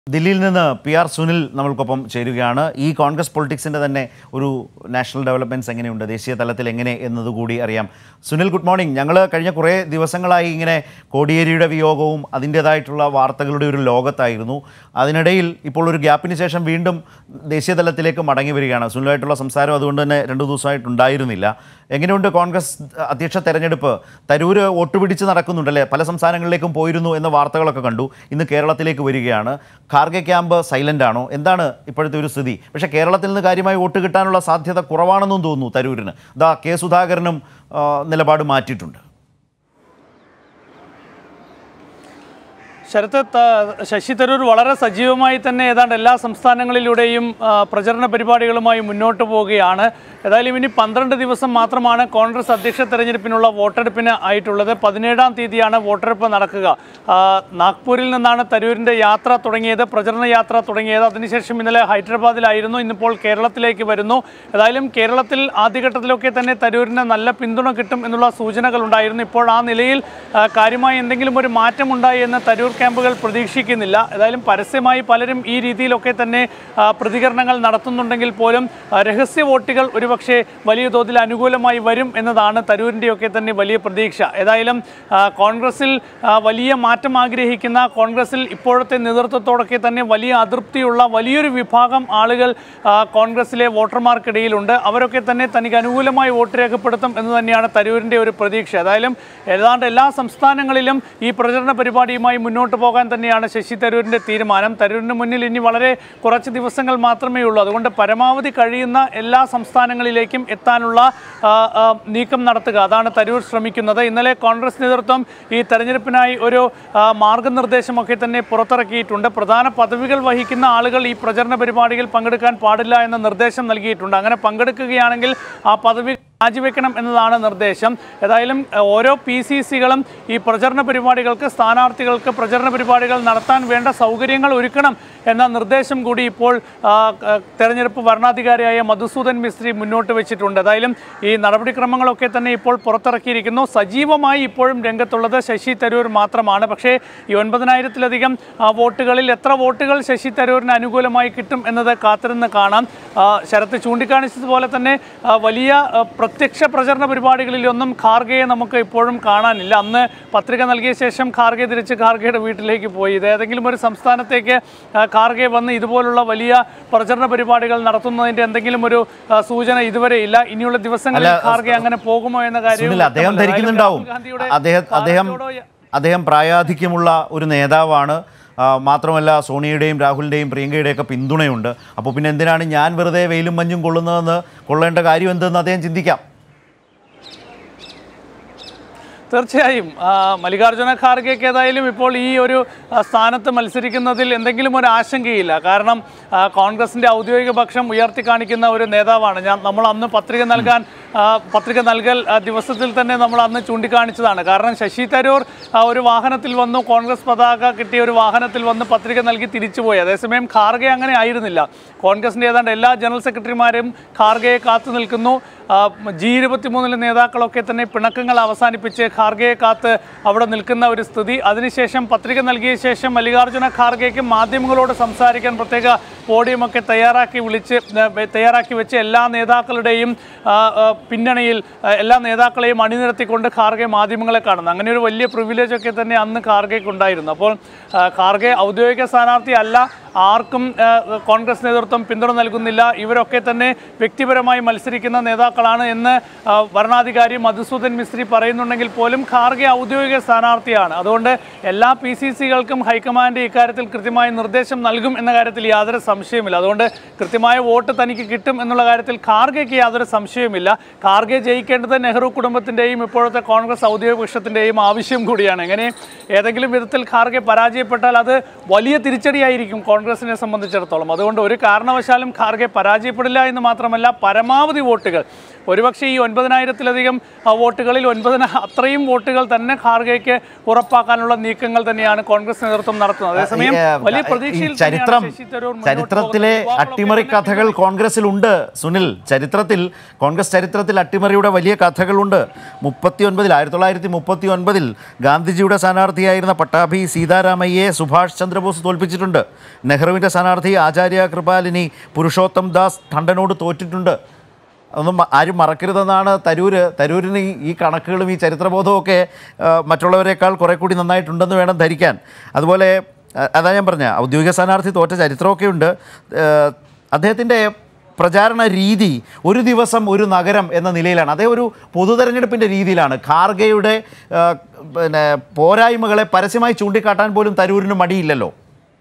ദില്ലിയിൽ നിന്ന് P R Sunil നമ്മൾക്കൊപ്പം ചേരുകയാണ് ഈ കോൺഗ്രസ് പൊളിറ്റിക്സിൻ്റെ തന്നെ ഒരു നാഷണൽ ഡെവലപ്മെൻറ്റ്സ് എങ്ങനെയുണ്ട് ദേശീയ തലത്തിൽ എങ്ങനെ എന്നതുകൂടി അറിയാം സുനിൽ ഗുഡ് മോർണിംഗ് ഞങ്ങൾ കഴിഞ്ഞ കുറേ ദിവസങ്ങളായി ഇങ്ങനെ കോടിയേരിയുടെ വിയോഗവും അതിൻ്റേതായിട്ടുള്ള വാർത്തകളുടെ ഒരു ലോകത്തായിരുന്നു അതിനിടയിൽ ഇപ്പോൾ ഒരു ഗ്യാപ്പിന് ശേഷം വീണ്ടും ദേശീയ തലത്തിലേക്ക് മടങ്ങി വരികയാണ് സുനിലായിട്ടുള്ള സംസാരം അതുകൊണ്ട് തന്നെ രണ്ടു ദിവസമായിട്ടുണ്ടായിരുന്നില്ല എങ്ങനെയുണ്ട് കോൺഗ്രസ് അധ്യക്ഷ തെരഞ്ഞെടുപ്പ് തരൂര് വോട്ടുപിടിച്ച് നടക്കുന്നുണ്ടല്ലേ പല സംസ്ഥാനങ്ങളിലേക്കും പോയിരുന്നു എന്ന വാർത്തകളൊക്കെ കണ്ടു ഇന്ന് കേരളത്തിലേക്ക് വരികയാണ് ഖാർഗെ ക്യാമ്പ് സൈലൻ്റ് ആണോ എന്താണ് ഇപ്പോഴത്തെ ഒരു സ്ഥിതി പക്ഷേ കേരളത്തിൽ നിന്ന് കാര്യമായി വോട്ട് കിട്ടാനുള്ള സാധ്യത കുറവാണെന്നും തോന്നുന്നു തരൂരിന് ദാ കെ സുധാകരനും ആ, നിലപാട് മാറ്റിയിട്ടുണ്ട് ശരത്ത് ത- ശശി തരൂർ വളരെ സജീവമായി തന്നെ ഏതാണ്ട് എല്ലാ സംസ്ഥാനങ്ങളിലൂടെയും ആ, പ്രചരണ പരിപാടികളുമായി മുന്നോട്ട് പോവുകയാണ് ഏതായാലും ഇനി പന്ത്രണ്ട് ദിവസം മാത്രമാണ് കോൺഗ്രസ് അധ്യക്ഷ തെരഞ്ഞെടുപ്പിനുള്ള വോട്ടെടുപ്പിന് ആയിട്ടുള്ളത് പതിനേഴാം തീയതിയാണ് വോട്ടെടുപ്പ് നടക്കുക ആ, നാഗ്പൂരിൽ നിന്നാണ് തരൂരിൻ്റെ യാത്ര തുടങ്ങിയത് പ്രചരണ യാത്ര തുടങ്ങിയത് അതിനുശേഷം ഇന്നലെ ഹൈദരാബാദിലായിരുന്നു ഇന്നിപ്പോൾ കേരളത്തിലേക്ക് വരുന്നു ഏതായാലും കേരളത്തിൽ ആദ്യഘട്ടത്തിലൊക്കെ തന്നെ തരൂരിന് നല്ല പിന്തുണ കിട്ടും എന്നുള്ള സൂചനകൾ ഉണ്ടായിരുന്നു ഇപ്പോൾ ആ നിലയിൽ ആ, കാര്യമായി എന്തെങ്കിലും ഒരു മാറ്റമുണ്ടായി എന്ന് തരൂർ ക്യാമ്പുകൾ പ്രതീക്ഷിക്കുന്നില്ല ഏതായാലും പരസ്യമായി പലരും ഈ രീതിയിലൊക്കെ തന്നെ ആ, പ്രതികരണങ്ങൾ നടത്തുന്നുണ്ടെങ്കിൽ പോലും ആ, രഹസ്യ വോട്ടുകൾ ഒരുപക്ഷെ വലിയ തോതിൽ അനുകൂലമായി വരും എന്നതാണ് തരൂരിൻ്റെയൊക്കെ തന്നെ വലിയ പ്രതീക്ഷ ഏതായാലും ആ, കോൺഗ്രസിൽ ആ, വലിയ മാറ്റം ആഗ്രഹിക്കുന്ന കോൺഗ്രസിൽ ഇപ്പോഴത്തെ നേതൃത്വത്തോടൊക്കെ തന്നെ വലിയ അതൃപ്തിയുള്ള വലിയൊരു വിഭാഗം ആളുകൾ ആ, കോൺഗ്രസിലെ വോട്ടർമാർക്കിടയിലുണ്ട് അവരൊക്കെ തന്നെ തനിക്ക് അനുകൂലമായി വോട്ട് രേഖപ്പെടുത്തും എന്ന് തന്നെയാണ് തരൂരിൻ്റെ ഒരു പ്രതീക്ഷ ഏതായാലും ഏതാണ്ട് എല്ലാ സംസ്ഥാനങ്ങളിലും ഈ പ്രചരണ പരിപാടിയുമായി മുന്നോട്ട് പോകാൻ തന്നെയാണ് ശശി തരൂരിൻ്റെ തീരുമാനം തരൂരിന് മുന്നിൽ ഇനി വളരെ കുറച്ച് ദിവസങ്ങൾ മാത്രമേ ഉള്ളൂ അതുകൊണ്ട് പരമാവധി കഴിയുന്ന എല്ലാ സംസ്ഥാനങ്ങളിലേക്കും എത്താനുള്ള ആ, ആ, നീക്കം നടത്തുക അതാണ് തരൂർ ശ്രമിക്കുന്നത് ഇന്നലെ കോൺഗ്രസ് നേതൃത്വം ഈ തെരഞ്ഞെടുപ്പിനായി ഒരു ആ, മാർഗനിർദ്ദേശമൊക്കെ തന്നെ പുറത്തിറക്കിയിട്ടുണ്ട് പ്രധാന പദവികൾ വഹിക്കുന്ന ആളുകൾ ഈ പ്രചരണ പരിപാടിയിൽ പങ്കെടുക്കാൻ പാടില്ല എന്ന നിർദ്ദേശം നൽകിയിട്ടുണ്ട് അങ്ങനെ പങ്കെടുക്കുകയാണെങ്കിൽ ആ പദവി രാജിവെക്കണം എന്നതാണ് നിർദ്ദേശം ഏതായാലും അഹ്, ഓരോ പി സി സികളും ഈ പ്രചരണ പരിപാടികൾക്ക് സ്ഥാനാർത്ഥികൾക്ക് പ്രചരണ പരിപാടികൾ നടത്താൻ വേണ്ട സൗകര്യങ്ങൾ ഒരുക്കണം എന്ന നിർദ്ദേശം കൂടി ഇപ്പോൾ ആ, ക- തെരഞ്ഞെടുപ്പ് ഭരണാധികാരിയായ മധുസൂദൻ മിസ്ത്രി മുന്നോട്ട് വെച്ചിട്ടുണ്ട് ഏതായാലും ഈ നടപടിക്രമങ്ങളൊക്കെ തന്നെ ഇപ്പോൾ പുറത്തിറക്കിയിരിക്കുന്നു സജീവമായി ഇപ്പോഴും രംഗത്തുള്ളത് ശശി തരൂർ മാത്രമാണ് പക്ഷേ ഈ ഒൻപതിനായിരത്തിലധികം ആ, വോട്ടുകളിൽ എത്ര വോട്ടുകൾ ശശി തരൂരിന് അനുകൂലമായി കിട്ടും എന്നത് കാത്തിരുന്ന് കാണാം ആ, ശരത്ത് ചൂണ്ടിക്കാണിച്ചതുപോലെ തന്നെ ആ, വലിയ ആ, പ്രത്യക്ഷ പ്രചരണ പരിപാടികളിലൊന്നും ഖാർഗെയെ നമുക്ക് ഇപ്പോഴും കാണാനില്ല അന്ന് പത്രിക നൽകിയ ശേഷം ഖാർഗെ തിരിച്ച് ഖാർഗെയുടെ വീട്ടിലേക്ക് പോയി ഇത് ഏതെങ്കിലും ഒരു സംസ്ഥാനത്തേക്ക് ആ, ഖാർഗെ വന്ന് ഇതുപോലുള്ള വലിയ പ്രചരണ പരിപാടികൾ നടത്തുന്നതിന്റെ എന്തെങ്കിലും ഒരു ആ, സൂചന ഇതുവരെ ഇല്ല ഇനിയുള്ള ദിവസങ്ങളിൽ അല്ല, ഖാർഗെ അങ്ങനെ പോകുമോ എന്ന കാര്യം സുനിൽ അദ്ദേഹം ധരിക്കുന്നുണ്ടാവും അദ്ദേഹം അദ്ദേഹം അദ്ദേഹം പ്രായാധിക്യമുള്ള ഒരു നേതാവാണ് ആ, മാത്രമല്ല സോണിയുടെയും രാഹുലിൻ്റെയും പ്രിയങ്കയുടെയും ഒക്കെ പിന്തുണയുണ്ട് അപ്പോൾ പിന്നെ എന്തിനാണ് ഞാൻ വെറുതെ വെയിലും മഞ്ഞും കൊള്ളുന്നതെന്ന് കൊള്ളേണ്ട കാര്യം എന്തെന്ന് അദ്ദേഹം ചിന്തിക്കാം തീർച്ചയായും ആ, മല്ലികാർജ്ജുന ഖാർഗെക്ക് ഏതായാലും ഇപ്പോൾ ഈ ഒരു ആ, സ്ഥാനത്ത് മത്സരിക്കുന്നതിൽ എന്തെങ്കിലും ഒരു ആശങ്കയില്ല കാരണം ആ, കോൺഗ്രസിന്റെ ഔദ്യോഗിക പക്ഷം ഉയർത്തി കാണിക്കുന്ന ഒരു നേതാവാണ് ഞാൻ നമ്മൾ അന്ന് പത്രിക നൽകാൻ ആ, പത്രിക നൽകൽ ആ, ദിവസത്തിൽ തന്നെ നമ്മൾ അന്ന് ചൂണ്ടിക്കാണിച്ചതാണ് കാരണം ശശി തരൂർ ആ, ഒരു വാഹനത്തിൽ വന്നു കോൺഗ്രസ് പതാക കിട്ടിയ ഒരു വാഹനത്തിൽ വന്ന് പത്രിക നൽകി തിരിച്ചുപോയി അതേസമയം ഖാർഗെ അങ്ങനെ ആയിരുന്നില്ല കോൺഗ്രസിന്റെ ഏതാണ്ട് എല്ലാ ജനറൽ സെക്രട്ടറിമാരും ഖാർഗെയെ കാത്തു നിൽക്കുന്നു ആ, ജി ഇരുപത്തിമൂന്നിലെ നേതാക്കളൊക്കെ തന്നെ പിണക്കങ്ങൾ അവസാനിപ്പിച്ച് ഖാർഗെയെ കാത്ത് അവിടെ നിൽക്കുന്ന ഒരു സ്ഥിതി അതിനുശേഷം പത്രിക നൽകിയ ശേഷം മല്ലികാർജ്ജുന ഖാർഗെക്ക് മാധ്യമങ്ങളോട് സംസാരിക്കാൻ പ്രത്യേക പോഡിയമൊക്കെ തയ്യാറാക്കി വിളിച്ച് ഏ, തയ്യാറാക്കി വെച്ച് എല്ലാ നേതാക്കളുടെയും ആ, ആ, പിന്നണിയിൽ ആ, എല്ലാ നേതാക്കളെയും അണിനിരത്തിക്കൊണ്ട് ഖാർഗെ മാധ്യമങ്ങളെ കാണുന്നു അങ്ങനെ ഒരു വലിയ പ്രിവിലേജ് ഒക്കെ തന്നെ അന്ന് ഖാർഗെക്ക് ഉണ്ടായിരുന്നു അപ്പോൾ ആ, ഖാർഗെ ഔദ്യോഗിക സ്ഥാനാർത്ഥി അല്ല ആർക്കും ആ, കോൺഗ്രസ് നേതൃത്വം പിന്തുണ നൽകുന്നില്ല ഇവരൊക്കെ തന്നെ വ്യക്തിപരമായി മത്സരിക്കുന്ന നേതാക്കളാണ് എന്ന് ആ, ഭരണാധികാരി മധുസൂദൻ മിസ്ത്രി പറയുന്നുണ്ടെങ്കിൽ പോലും ഖാർഗെ ഔദ്യോഗിക സ്ഥാനാർത്ഥിയാണ് അതുകൊണ്ട് എല്ലാ പി സി സികൾക്കും ഹൈക്കമാൻഡ് ഇക്കാര്യത്തിൽ കൃത്യമായ നിർദ്ദേശം നൽകും എന്ന കാര്യത്തിൽ യാതൊരു സംശയമില്ല അതുകൊണ്ട് കൃത്യമായ വോട്ട് തനിക്ക് കിട്ടും എന്നുള്ള കാര്യത്തിൽ ഖാർഗെക്ക് യാതൊരു സംശയവുമില്ല ഖാർഗെ ജയിക്കേണ്ടത് നെഹ്റു കുടുംബത്തിൻ്റെയും ഇപ്പോഴത്തെ കോൺഗ്രസ് ഔദ്യോഗിക പക്ഷത്തിൻ്റെയും ആവശ്യം കൂടിയാണ് എങ്ങനെ ഏതെങ്കിലും വിധത്തിൽ ഖാർഗെ പരാജയപ്പെട്ടാൽ അത് വലിയ തിരിച്ചടിയായിരിക്കും കോൺഗ്രസിനെ സംബന്ധിച്ചിടത്തോളം അതുകൊണ്ട് ഒരു കാരണവശാലും ഖാർഗെ പരാജയപ്പെടില്ല എന്ന് മാത്രമല്ല പരമാവധി വോട്ടുകൾ ഒരുപക്ഷെ ഈ ഒൻപതിനായിരത്തിലധികം ആ, വോട്ടുകളിൽ ഒൻപതിന അത്രയും വോട്ടുകൾ തന്നെ ഖാർഗെക്ക് ഉറപ്പാക്കാനുള്ള നീക്കങ്ങൾ തന്നെയാണ് കോൺഗ്രസ് നേതൃത്വം നടത്തുന്നത് അതേസമയം ഈ, ഏ, വലിയ ഈ പ്രതീക്ഷയിൽ ചരിത്രം തന്നെയാണ് ശശി തരൂർ മുന്നോട്ട് ചരിത്രത്തിലെ പോകുന്നത്. യുവാക്കളൊക്കെ അട്ടിമറി തന്നെ കഥകൾ കോൺഗ്രസിലുണ്ട് സുനിൽ ചരിത്രത്തിൽ കോൺഗ്രസ് ചരിത്രത്തിൽ അട്ടിമറിയുടെ വലിയ കഥകളുണ്ട് മുപ്പത്തി ഒൻപതിൽ ആയിരത്തി തൊള്ളായിരത്തി മുപ്പത്തി ഒൻപതിൽ ഗാന്ധിജിയുടെ സ്ഥാനാർത്ഥിയായിരുന്ന പട്ടാഭി സീതാരാമയ്യെ സുഭാഷ് ചന്ദ്രബോസ് തോൽപ്പിച്ചിട്ടുണ്ട് നെഹ്റുവിൻ്റെ സ്ഥാനാർത്ഥി ആചാര്യ കൃപാലിനി പുരുഷോത്തം ദാസ് ടണ്ടനോട് തോറ്റിട്ടുണ്ട് അതൊന്നും മ- ആരും മറക്കരുതെന്നാണ് തരൂര് തരൂരിന് ഈ- ഈ കണക്കുകളും ഈ ചരിത്രബോധവും ഒക്കെ ആ, മറ്റുള്ളവരെക്കാൾ കുറെ കൂടി നന്നായിട്ടുണ്ടെന്ന് വേണം ധരിക്കാൻ അതുപോലെ ആ, അതാ ഞാൻ പറഞ്ഞ ഔദ്യോഗിക സ്ഥാനാർത്ഥി തോറ്റ ചരിത്രമൊക്കെ ഉണ്ട് അദ്ദേഹത്തിൻ്റെ പ്രചാരണ രീതി ഒരു ദിവസം ഒരു നഗരം എന്ന നിലയിലാണ് അതേ ഒരു പൊതു തെരഞ്ഞെടുപ്പിൻ്റെ രീതിയിലാണ് ഖാർഗെയുടെ ആ, പിന്നെ പോരായ്മകളെ പരസ്യമായി ചൂണ്ടിക്കാട്ടാൻ പോലും തരൂരിന് മടിയില്ലല്ലോ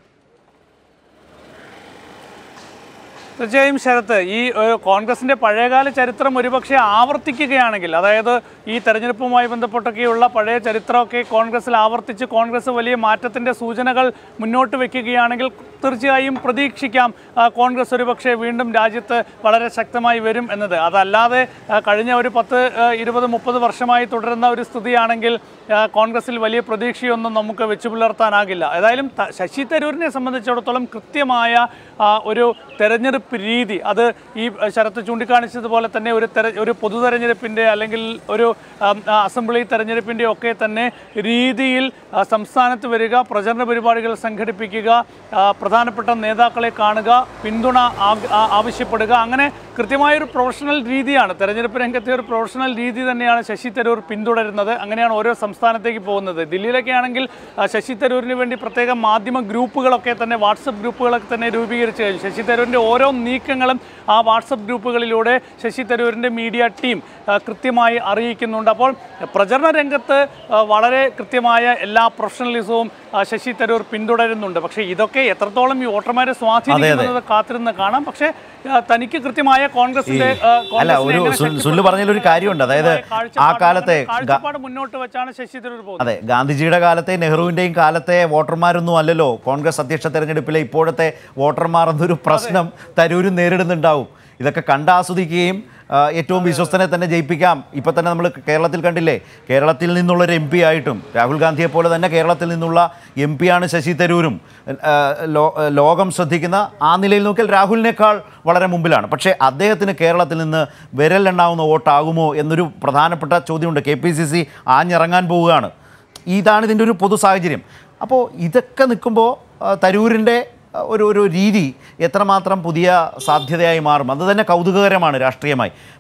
തീർച്ചയായും ശരത്ത് ഈ ഒരു കോൺഗ്രസിന്റെ പഴയകാല ചരിത്രം ഒരുപക്ഷെ ആവർത്തിക്കുകയാണെങ്കിൽ അതായത് ഈ തെരഞ്ഞെടുപ്പുമായി ബന്ധപ്പെട്ടൊക്കെയുള്ള പഴയ ചരിത്രമൊക്കെ കോൺഗ്രസിൽ ആവർത്തിച്ച് കോൺഗ്രസ് വലിയ മാറ്റത്തിന്റെ സൂചനകൾ മുന്നോട്ട് വെക്കുകയാണെങ്കിൽ തീർച്ചയായും പ്രതീക്ഷിക്കാം ആ, കോൺഗ്രസ് ഒരുപക്ഷെ വീണ്ടും രാജ്യത്ത് വളരെ ശക്തമായി വരും എന്നത് അതല്ലാതെ ആ, കഴിഞ്ഞ ഒരു പത്ത് ആ, ഇരുപത് മുപ്പത് വർഷമായി തുടരുന്ന ഒരു സ്ഥിതിയാണെങ്കിൽ ആ, കോൺഗ്രസിൽ വലിയ പ്രതീക്ഷയൊന്നും നമുക്ക് വെച്ചു പുലർത്താനാകില്ല ഏതായാലും ത- ശശി തരൂരിനെ സംബന്ധിച്ചിടത്തോളം കൃത്യമായ ആ, ഒരു തെരഞ്ഞെടുപ്പ് രീതി അത് ഈ ശരത്ത് ചൂണ്ടിക്കാണിച്ചതുപോലെ തന്നെ ഒരു തെര ഒരു പൊതു തെരഞ്ഞെടുപ്പിൻ്റെ അല്ലെങ്കിൽ ഒരു ആം, ആ, അസംബ്ലി തെരഞ്ഞെടുപ്പിൻ്റെ ഒക്കെ തന്നെ രീതിയിൽ ആ, സംസ്ഥാനത്ത് വരിക പ്രചരണ പരിപാടികൾ സംഘടിപ്പിക്കുക ആ, പ്രധാനപ്പെട്ട നേതാക്കളെ കാണുക പിന്തുണ ആഗ്- ആ- ആവശ്യപ്പെടുക അങ്ങനെ കൃത്യമായൊരു പ്രൊഫഷണൽ രീതിയാണ് തെരഞ്ഞെടുപ്പ് രംഗത്തെ ഒരു പ്രൊഫഷണൽ രീതി തന്നെയാണ് ശശി തരൂർ പിന്തുടരുന്നത് അങ്ങനെയാണ് ഓരോ സംസ്ഥാനത്തേക്ക് പോകുന്നത് ദില്ലിയിലൊക്കെ ആണെങ്കിൽ ആ, ശശി തരൂരിന് വേണ്ടി പ്രത്യേക മാധ്യമ ഗ്രൂപ്പുകളൊക്കെ തന്നെ വാട്സപ്പ് ഗ്രൂപ്പുകളൊക്കെ തന്നെ രൂപീകരിച്ചു കഴിഞ്ഞു ശശി തരൂരിൻ്റെ ഓരോ നീക്കങ്ങളും ആ വാട്സപ്പ് ഗ്രൂപ്പുകളിലൂടെ ശശി തരൂരിൻ്റെ മീഡിയ ടീം ആ, കൃത്യമായി അറിയിക്കുന്നുണ്ട് അപ്പോൾ പ്രചരണ രംഗത്ത് ആ, വളരെ കൃത്യമായ എല്ലാ പ്രൊഫഷണലിസവും ആ, ശശി തരൂർ പിന്തുടരുന്നുണ്ട് പക്ഷേ ഇതൊക്കെ എത്രത്തോളം ഈ വോട്ടർമാരെ സ്വാധീനിക്കുന്നത് കാത്തിരുന്ന് കാണാം പക്ഷേ ആ, തനിക്ക് കൃത്യമായ കോൺഗ്രസിന്റെ ആ, അല്ല കോൺഗ്രസിനെ ഒരു എങ്ങനെ സുൽ- ശക്തിപ്പെടുത്താം സുനിൽ പറഞ്ഞതിൽ ഒരു കാര്യമുണ്ട് അതായത് കൃത്യമായ ആ കാഴ്ചപ്പാട് കാലത്തെ ഗ- കാഴ്ചപ്പാട് മുന്നോട്ട് വെച്ചാണ് ശശി തരൂർ പോകുന്നത് അതെ ഗാന്ധിജിയുടെ കാലത്തെ നെഹ്റുവിൻ്റെയും കാലത്തെ വോട്ടർമാരൊന്നും അല്ലല്ലോ കോൺഗ്രസ് അധ്യക്ഷ തെരഞ്ഞെടുപ്പിലെ ഇപ്പോഴത്തെ വോട്ടർമാർ എന്നൊരു പ്രശ്നം തരൂരും നേരിടുന്നുണ്ടാവും ഇതൊക്കെ കണ്ടാസ്വദിക്കുകയും ആ, ഏറ്റവും വിശ്വസ്തനെ തന്നെ ജയിപ്പിക്കാം ഇപ്പം തന്നെ നമ്മൾ കേരളത്തിൽ കണ്ടില്ലേ കേരളത്തിൽ നിന്നുള്ളൊരു എം പി ആയിട്ടും രാഹുൽ ഗാന്ധിയെ പോലെ തന്നെ കേരളത്തിൽ നിന്നുള്ള എം ആണ് ശശി തരൂരും ആ, ലോ- ലോകം ശ്രദ്ധിക്കുന്ന ആ നിലയിൽ നോക്കിയാൽ രാഹുലിനേക്കാൾ വളരെ മുമ്പിലാണ് പക്ഷേ അദ്ദേഹത്തിന് കേരളത്തിൽ നിന്ന് വിരലെണ്ണാവുന്ന വോട്ടാകുമോ എന്നൊരു പ്രധാനപ്പെട്ട ചോദ്യമുണ്ട് കെ പി സി സി ആഞ്ഞിറങ്ങാൻ പോവുകയാണ് ഇതാണ് ഇതിൻ്റെ ഒരു പൊതു സാഹചര്യം അപ്പോൾ ഇതൊക്കെ നിൽക്കുമ്പോൾ തരൂരിൻ്റെ ആ, ഒരു ഒരു രീതി എത്രമാത്രം പുതിയ സാധ്യതയായി മാറും അത് തന്നെ കൗതുകകരമാണ് രാഷ്ട്രീയമായി